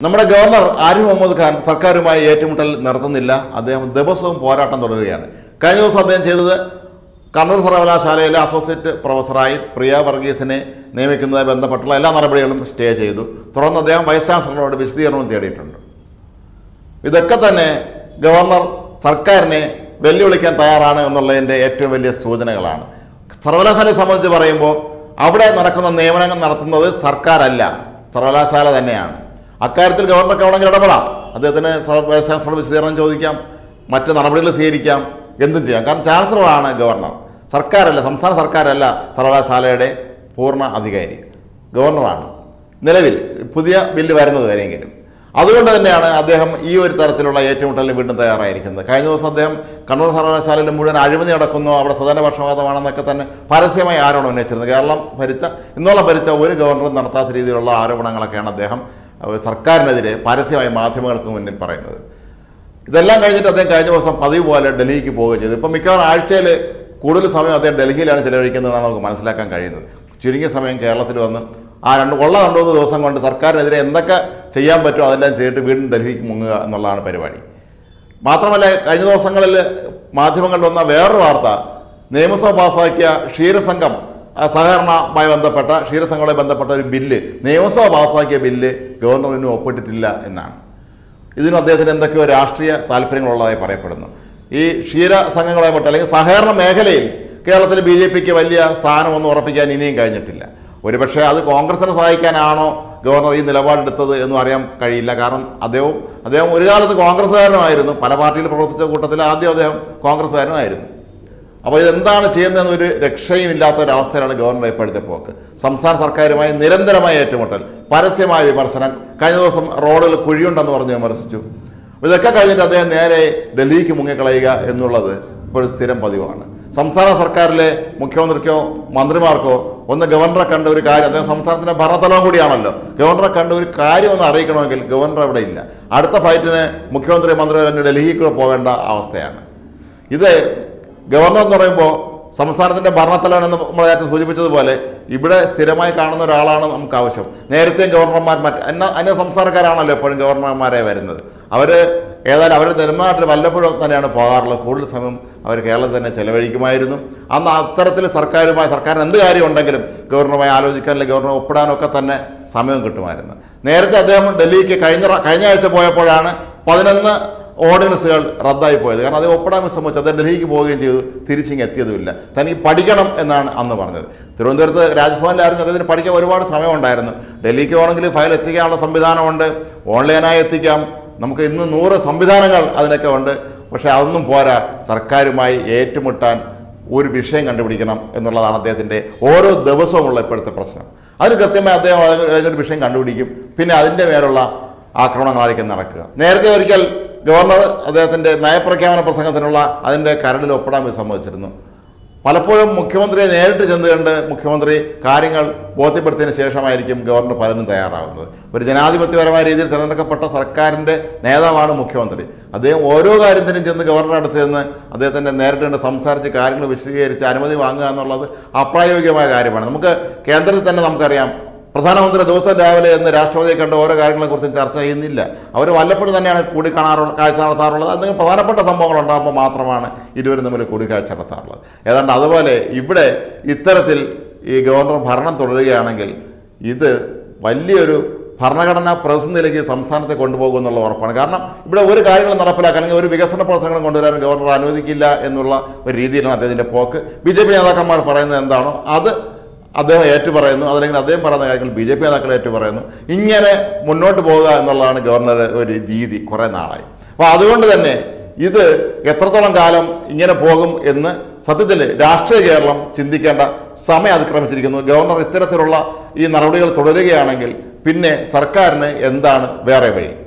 നമ്മുടെ ഗവർണർ ആരിഫ് മുഹമ്മദ് ഖാൻ സർക്കാരുമായി ഏറ്റുമുട്ടൽ നടത്തുന്നില്ല അദ്ദേഹം ദിവസവും പോരാട്ടം തുടരുകയാണ് കഴിഞ്ഞ ദിവസം അദ്ദേഹം ചെയ്തത് കണ്ണൂർ സർവകലാശാലയിലെ അസോസിയേറ്റ് പ്രൊഫസറായി പ്രിയ വർഗീസിനെ നിയമിക്കുന്നതുമായി ബന്ധപ്പെട്ടുള്ള എല്ലാ നടപടികളും സ്റ്റേ ചെയ്തു തുടർന്ന് അദ്ദേഹം വൈസ് ചാൻസലറോട് വിശദീകരണവും തേടിയിട്ടുണ്ട് ഇതൊക്കെ തന്നെ ഗവർണർ സർക്കാരിനെ വെല്ലുവിളിക്കാൻ തയ്യാറാണ് എന്നുള്ളതിൻ്റെ ഏറ്റവും വലിയ സൂചനകളാണ് സർവകലാശാലയെ സംബന്ധിച്ച് പറയുമ്പോൾ അവിടെ നടക്കുന്ന നിയമനങ്ങൾ നടത്തുന്നത് സർക്കാരല്ല സർവകലാശാല തന്നെയാണ് അക്കാര്യത്തിൽ ഗവർണർക്ക് വേണമെങ്കിൽ ഇടപെടാം അദ്ദേഹത്തിന് സ- വൈസ് ചാൻസലർ വിശദീകരണം ചോദിക്കാം മറ്റ് നടപടികൾ സ്വീകരിക്കാം എന്തും ചെയ്യാം കാരണം ചാൻസലറാണ് ഗവർണർ സർക്കാരല്ല സംസ്ഥാന സർക്കാരല്ല സർവകലാശാലയുടെ പൂർണ്ണ അധികാരി ഗവർണറാണ് നിലവിൽ പുതിയ ബില്ല് വരുന്നത് വരെയെങ്കിലും അതുകൊണ്ട് തന്നെയാണ് അദ്ദേഹം ഈ ഒരു തരത്തിലുള്ള ഏറ്റുമുട്ടലിന് വീണ്ടും തയ്യാറായിരിക്കുന്നത് കഴിഞ്ഞ ദിവസം അദ്ദേഹം കണ്ണൂർ സർവകലാശാലയിൽ മുഴുവൻ അഴിമതി നടക്കുന്നു അവിടെ സ്വജനപക്ഷപാതമാണെന്നൊക്കെ തന്നെ പരസ്യമായി ആരോപണം ഉന്നയിച്ചിരുന്നത് കേരളം ഭരിച്ച ഇന്നോളം ഭരിച്ച ഒരു ഗവർണറും നടത്താത്ത രീതിയിലുള്ള ആരോപണങ്ങളൊക്കെയാണ് അദ്ദേഹം അഹ് സർക്കാരിനെതിരെ പരസ്യമായി മാധ്യമങ്ങൾക്ക് മുന്നിൽ പറയുന്നത് ഇതെല്ലാം കഴിഞ്ഞിട്ട് അദ്ദേഹം കഴിഞ്ഞ ദിവസം പതിവ് പോലെ ഡൽഹിക്ക് പോവുകയും ചെയ്തു ഇപ്പം മിക്കവാറും ആഴ്ചയിൽ കൂടുതൽ സമയം അദ്ദേഹം ഡൽഹിയിലാണ് ചെലവഴിക്കുന്നതെന്നാണ് നമുക്ക് മനസ്സിലാക്കാൻ കഴിയുന്നത് ചുരുങ്ങിയ സമയം കേരളത്തിൽ വന്ന് ആ രണ്ട് ഉള്ള രണ്ടു മൂന്ന് ദിവസം കൊണ്ട് സർക്കാരിനെതിരെ എന്തൊക്കെ ചെയ്യാൻ പറ്റുമോ അതെല്ലാം ചെയ്തിട്ട് വീണ്ടും ഡൽഹിക്ക് മുങ്ങുക എന്നുള്ളതാണ് പരിപാടി മാത്രമല്ല കഴിഞ്ഞ ദിവസങ്ങളിൽ മാധ്യമങ്ങളിൽ വന്ന വേറൊരു വാർത്ത നിയമസഭ പാസാക്കിയ ക്ഷീരസംഘം ആ, സഹകരണവുമായി ബന്ധപ്പെട്ട ക്ഷീരസംഘവുമായി ബന്ധപ്പെട്ട ഒരു ബില്ല് നിയമസഭ പാസാക്കിയ ബില്ല് ഗവർണറിന് ഒപ്പിട്ടിട്ടില്ല എന്നാണ് ഇതിനും അദ്ദേഹത്തിന് എന്തൊക്കെയോ രാഷ്ട്രീയ താല്പര്യങ്ങളുള്ളതായി പറയപ്പെടുന്നു ഈ ക്ഷീര സംഘങ്ങളുമായി ബന്ധപ്പെട്ട് അല്ലെങ്കിൽ സഹകരണ മേഖലയിൽ കേരളത്തിൽ ബി ജെ പിക്ക് വലിയ സ്ഥാനമൊന്നും ഉറപ്പിക്കാൻ ഇനിയും കഴിഞ്ഞിട്ടില്ല ഒരുപക്ഷെ അത് കോൺഗ്രസിനെ സഹായിക്കാനാണോ ഗവർണർ ഈ നിലപാടെടുത്തത് എന്നും അറിയാൻ കഴിയില്ല കാരണം അദ്ദേഹം അദ്ദേഹം ഒരു കാലത്ത് കോൺഗ്രസ്സുകാരനുമായിരുന്നു പല പാർട്ടിയിൽ പ്രവർത്തിച്ച കൂട്ടത്തിൽ ആദ്യം അദ്ദേഹം കോൺഗ്രസ്സുകാരനുമായിരുന്നു അപ്പോൾ ഇതെന്താണ് ചെയ്യുന്നതെന്ന് ഒരു രക്ഷയും ഇല്ലാത്ത ഒരു അവസ്ഥയിലാണ് ഗവർണർ ഇപ്പോഴത്തെ പോക്ക് സംസ്ഥാന സർക്കാരുമായി നിരന്തരമായ ഏറ്റുമുട്ടൽ പരസ്യമായ വിമർശനം കഴിഞ്ഞ ദിവസം റോഡിൽ കുഴിയുണ്ടെന്ന് പറഞ്ഞ് വിമർശിച്ചു ഇതൊക്കെ കഴിഞ്ഞിട്ട് അദ്ദേഹം നേരെ ഡൽഹിക്ക് മുങ്ങിക്കളയുക എന്നുള്ളത് ഇപ്പോൾ സ്ഥിരം പതിവാണ് സംസ്ഥാന സർക്കാരിലെ മുഖ്യമന്ത്രിക്കോ മന്ത്രിമാർക്കോ ഒന്ന് ഗവർണറെ കണ്ട ഒരു കാര്യം അദ്ദേഹം സംസ്ഥാനത്തിന്റെ ഭരണതലവും കൂടിയാണല്ലോ ഗവർണറെ കണ്ട ഒരു കാര്യം ഒന്ന് അറിയിക്കണമെങ്കിൽ ഗവർണർ അവിടെ ഇല്ല അടുത്ത ഫ്ലൈറ്റിന് മുഖ്യമന്ത്രി മന്ത്രി തന്നെ ഡൽഹിക്ക് പോകേണ്ട അവസ്ഥയാണ് ഇത് ഗവർണർ എന്ന് പറയുമ്പോൾ സംസ്ഥാനത്തിന്റെ ഭരണത്തലവൻ എന്ന് നമ്മൾ നേരത്തെ സൂചിപ്പിച്ചതുപോലെ ഇവിടെ സ്ഥിരമായി കാണുന്ന ഒരാളാണ് നമുക്ക് ആവശ്യം നേരത്തെ ഗവർണർമാർ മറ്റ് അന്യ അന്യ സംസ്ഥാനക്കാരാണല്ലോ എപ്പോഴും ഗവർണർമാരെ വരുന്നത് അവർ ഏതായാലും അവർ നെടുമാട്ടിൽ വല്ലപ്പോഴും തന്നെയാണ് പോകാറുള്ളത് കൂടുതൽ സമയം അവർ കേരളത്തിൽ തന്നെ ചെലവഴിക്കുമായിരുന്നു അന്ന് അത്തരത്തിൽ സർക്കാരുമായി സർക്കാരിന് എന്ത് കാര്യം ഉണ്ടെങ്കിലും ഗവർണറുമായി ആലോചിക്കാൻ അല്ലെങ്കിൽ ഗവർണർ ഒപ്പിടാനൊക്കെ തന്നെ സമയം കിട്ടുമായിരുന്നു നേരത്തെ അദ്ദേഹം ഡൽഹിക്ക് കഴിഞ്ഞ റ- കഴിഞ്ഞ ആഴ്ച പോയപ്പോഴാണ് പതിനൊന്ന് ഓർഡിനൻസുകൾ റദ്ദായി പോയത് കാരണം അത് ഒപ്പിടാൻ സംബന്ധിച്ച് അദ്ദേഹം ഡൽഹിക്ക് പോവുകയും ചെയ്തു തിരിച്ചിങ്ങ് എത്തിയതുമില്ല തനിക്ക് പഠിക്കണം എന്നാണ് അന്ന് പറഞ്ഞത് തിരുവനന്തപുരത്ത് രാജ്ഭവനിലായിരുന്നു അദ്ദേഹത്തിന് പഠിക്കാൻ ഒരുപാട് സമയമുണ്ടായിരുന്നു ഡൽഹിക്ക് വേണമെങ്കിൽ ഫയൽ എത്തിക്കാനുള്ള സംവിധാനമുണ്ട് ഓൺലൈനായി എത്തിക്കാം നമുക്ക് ഇന്ന് നൂറ് സംവിധാനങ്ങൾ അതിനൊക്കെ ഉണ്ട് പക്ഷേ അതൊന്നും പോരാ സർക്കാരുമായി ഏറ്റുമുട്ടാൻ ഒരു വിഷയം കണ്ടുപിടിക്കണം എന്നുള്ളതാണ് അദ്ദേഹത്തിൻ്റെ ഓരോ ദിവസവുമുള്ള ഇപ്പോഴത്തെ പ്രശ്നം അതിന് കൃത്യമായി അദ്ദേഹം ഏതെങ്കിലും ഒരു വിഷയം കണ്ടുപിടിക്കും പിന്നെ അതിൻ്റെ മേലുള്ള ആക്രമണങ്ങളായിരിക്കും നടക്കുക നേരത്തെ ഒരിക്കൽ ഗവർണർ അദ്ദേഹത്തിൻ്റെ നയപ്രഖ്യാപന പ്രസംഗത്തിനുള്ള അതിൻ്റെ കരടിൽ ഒപ്പിടാൻ വേണ്ടി സമ്മതിച്ചിരുന്നു പലപ്പോഴും മുഖ്യമന്ത്രിയെ നേരിട്ട് ചെന്ന് കണ്ട് മുഖ്യമന്ത്രി കാര്യങ്ങൾ ബോധ്യപ്പെടുത്തിയതിന് ശേഷമായിരിക്കും ഗവർണർ പലരും തയ്യാറാവുന്നത് ഒരു ജനാധിപത്യപരമായ രീതിയിൽ തിരഞ്ഞെടുക്കപ്പെട്ട സർക്കാരിൻ്റെ നേതാവാണ് മുഖ്യമന്ത്രി അദ്ദേഹം ഓരോ കാര്യത്തിനും ചെന്ന് ഗവർണറുടെ അടുത്ത് ചെന്ന് അദ്ദേഹത്തിൻ്റെ നേരിട്ട് കണ്ട് സംസാരിച്ച് കാര്യങ്ങൾ വിശദീകരിച്ച് അനുമതി വാങ്ങുക എന്നുള്ളത് അപ്രായോഗികമായ കാര്യമാണ് നമുക്ക് കേന്ദ്രത്തിൽ തന്നെ നമുക്കറിയാം പ്രധാനമന്ത്രി ദിവസം രാവിലെ എന്ന് രാഷ്ട്രപതിയെ കണ്ട് ഓരോ കാര്യങ്ങളെക്കുറിച്ചും ചർച്ച ചെയ്യുന്നില്ല അവർ വല്ലപ്പോഴും തന്നെയാണ് കൂടിക്കാണാറുള്ള കാഴ്ച നടത്താറുള്ളത് എന്തെങ്കിലും പ്രധാനപ്പെട്ട സംഭവങ്ങൾ ഉണ്ടാകുമ്പോൾ മാത്രമാണ് ഇരുവരും തമ്മിൽ കൂടിക്കാഴ്ച നടത്താറുള്ളത് ഏതാണ്ട് അതുപോലെ ഇവിടെ ഇത്തരത്തിൽ ഈ ഗവർണർ ഭരണം തുടരുകയാണെങ്കിൽ ഇത് വലിയൊരു ഭരണഘടനാ പ്രതിസന്ധിയിലേക്ക് സംസ്ഥാനത്തെ കൊണ്ടുപോകും എന്നുള്ള ഉറപ്പാണ് കാരണം ഇവിടെ ഒരു കാര്യങ്ങളും നടപ്പിലാക്കാൻ അല്ലെങ്കിൽ ഒരു വികസന പ്രവർത്തനങ്ങളും കൊണ്ടുവരാൻ ഗവർണർ അനുവദിക്കില്ല എന്നുള്ള ഒരു രീതിയിലാണ് അദ്ദേഹത്തിൻ്റെ പോക്ക് ബി ജെ പി നേതാക്കന്മാർ പറയുന്നത് എന്താണോ അത് അദ്ദേഹം ഏറ്റുപറയുന്നു അതല്ലെങ്കിൽ അദ്ദേഹം പറയുന്ന കാര്യങ്ങൾ ബി ജെ പി നേതാക്കൾ ഏറ്റുപറയുന്നു ഇങ്ങനെ മുന്നോട്ട് പോവുക എന്നുള്ളതാണ് ഗവർണർ ഒരു രീതി കുറേ നാളായി അപ്പോൾ അതുകൊണ്ട് തന്നെ ഇത് എത്രത്തോളം കാലം ഇങ്ങനെ പോകും എന്ന് സത്യത്തിൽ രാഷ്ട്രീയ കേരളം ചിന്തിക്കേണ്ട സമയം അതിക്രമിച്ചിരിക്കുന്നു ഗവർണർ ഇത്തരത്തിലുള്ള ഈ നടപടികൾ തുടരുകയാണെങ്കിൽ പിന്നെ സർക്കാരിന് എന്താണ് വേറെ വഴി